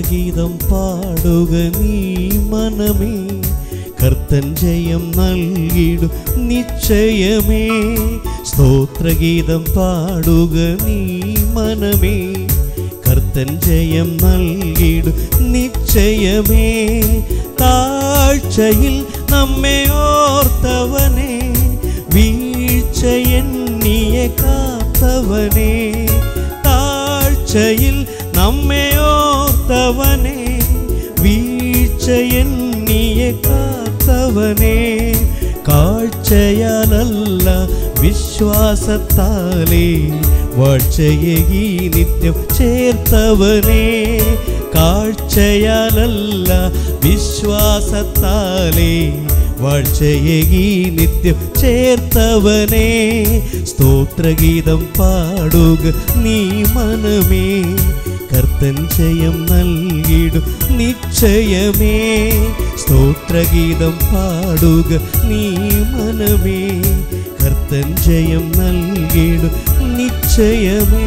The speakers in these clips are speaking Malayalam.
സ്തോത്രഗീതം പാടുക നീ മനമേ കർത്തൻ ജയം നൽകിടും നിശ്ചയമേ സ്തോത്രഗീതം പാടുക നീ മനമേ കർത്തൻ ജയം നൽകിടും നിശ്ചയമേ താഴ്ചയിൽ നമ്മെ ഓർത്തവനെ വീഴ്ചയെണ്ണിയെ കാത്തവനെ താഴ്ചയിൽ നമ്മെ ഓർത്തവനെ വീഴ്ചയെണ്ണിയെ കാത്തവനെ കാഴ്ചയാലല്ല വിശ്വാസത്താലേ വാഴ്ചയെ ഈ നിത്യം ചേർത്തവനെ കാഴ്ചയാലല്ല വിശ്വാസത്താലേ വാഴ്ചയെ ഈ നിത്യം ചേർത്തവനെ സ്തോത്രഗീതം പാടുക നീ മനമേ കർത്തൻ ജയം നൽകിടും നിശ്ചയമേ സ്തോത്രഗീതം പാടുക നീ മനമേ കർത്തൻ ജയം നൽകിടും നിശ്ചയമേ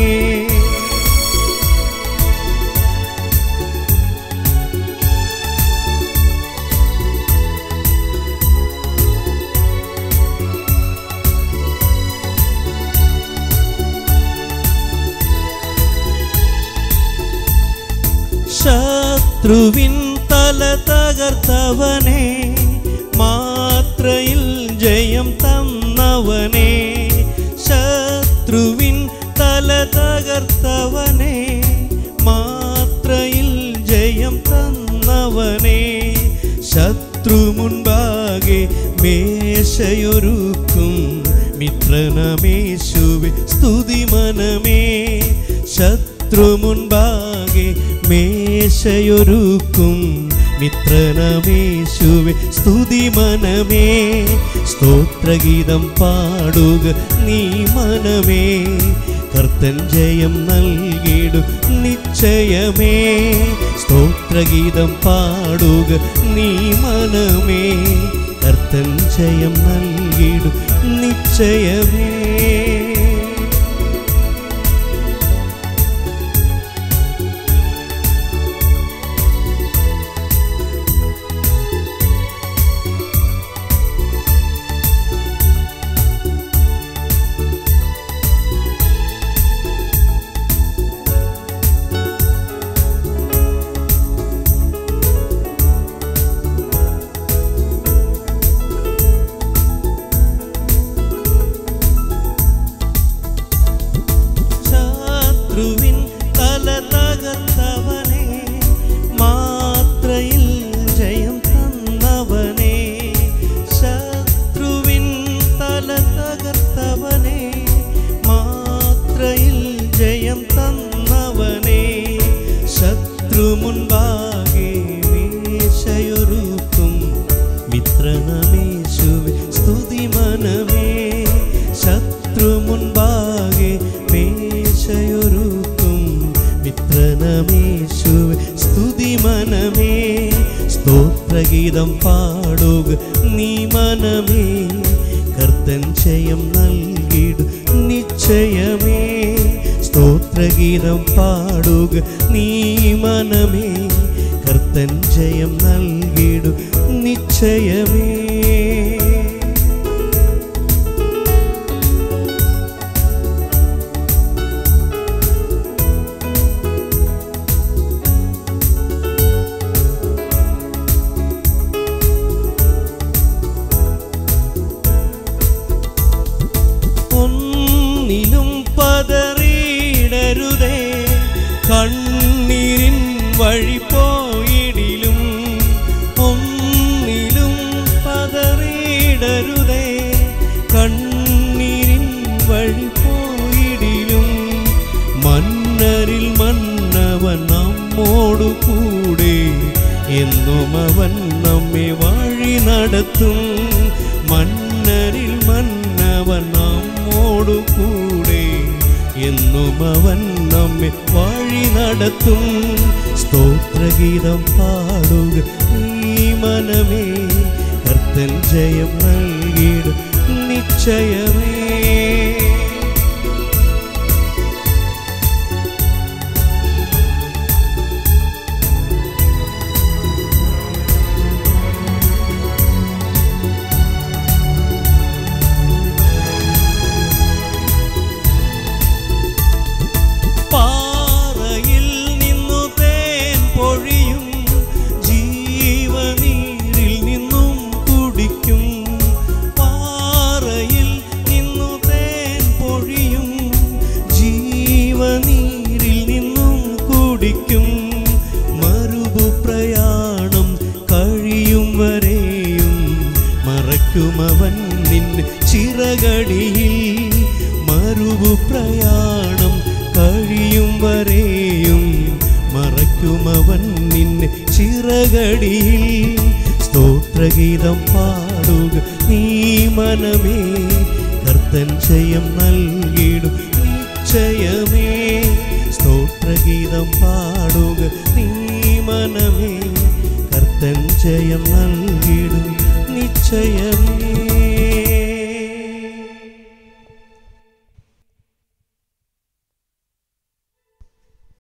ശത്രുവിൻ തല തകർത്തവനെ മാത്രയിൽ ജയം തന്നവനെ ശത്രുവിൻ തല തകർത്തവനെ മാത്രയിൽ ജയം തന്നവനെ ശത്രു മുൻപാകെ മേശയൊരുക്കും മിത്രനമേശുവെ സ്തുതി മനമേ ശത്രു മുൻപാകെ മേശയൊരുക്കും മിത്രനമേശുവെ സ്തുതി മനമേ സ്തോത്രഗീതം പാടുക നീ മനമേ കർത്തൻ ജയം നൽകിടും നിശ്ചയമേ സ്തോത്രഗീതം പാടുക നീ മനമേ കർത്തൻ ജയം നൽകിടും നിശ്ചയമേ ശത്രുവിൻ തല തകർത്തവനെ മാത്രയിൽ ജയം തന്നവനെ ശത്രുവിൻ തല തകർത്തവനെ മാത്രയിൽ ജയം തന്നവനെ ശത്രു മുൻപാകെ മേശയൊരുക്കും മിത്രനമേശുവെ സ്തുതി മനമേ ശത്രു മുൻപാകെ മേശയൊരുക്കും മിത്രനമേശുവെ സ്തുതി മനമേ സ്തോത്രഗീതം പാടുക നീ മനമേ കർത്തൻ ജയം നൽകിടും നിശ്ചയമേ സ്തോത്രഗീതം പാടുക നീ മനമേ കർത്തൻ ജയം നൽകിടും നിശ്ചയമേ ഒന്നിലും പതറിയിടരുതേ കണ്ണീരിൻ വഴി പോയിടിലും ഒന്നിലും പതറിയിടരുതേ കണ്ണീരിൻ വഴി പോയിടിലും മന്നരിൽ മന്നവൻ നമ്മോടു കൂടെ എന്നും അവൻ നമ്മെ വഴി നടത്തും മന്നരിൽ മന്നവൻ നമ്മോടു കൂടെ എന്നും അവൻ നമ്മെ വഴി നടത്തും സ്തോത്രഗീതം പാടുക നീ മനമേ കർത്തൻ ജയം നൽകിയിടും നിശ്ചയമേ ഉച്ചകടിയിൽ സ്തോത്രഗീതം പാടുക നീ മനമേ കർത്തൻ ജയം നൽകിടും നിശ്ചയമേ സ്തോത്രഗീതം പാടുക നീ മനമേ കർത്തൻ ജയം നൽകിടും നിശ്ചയമേ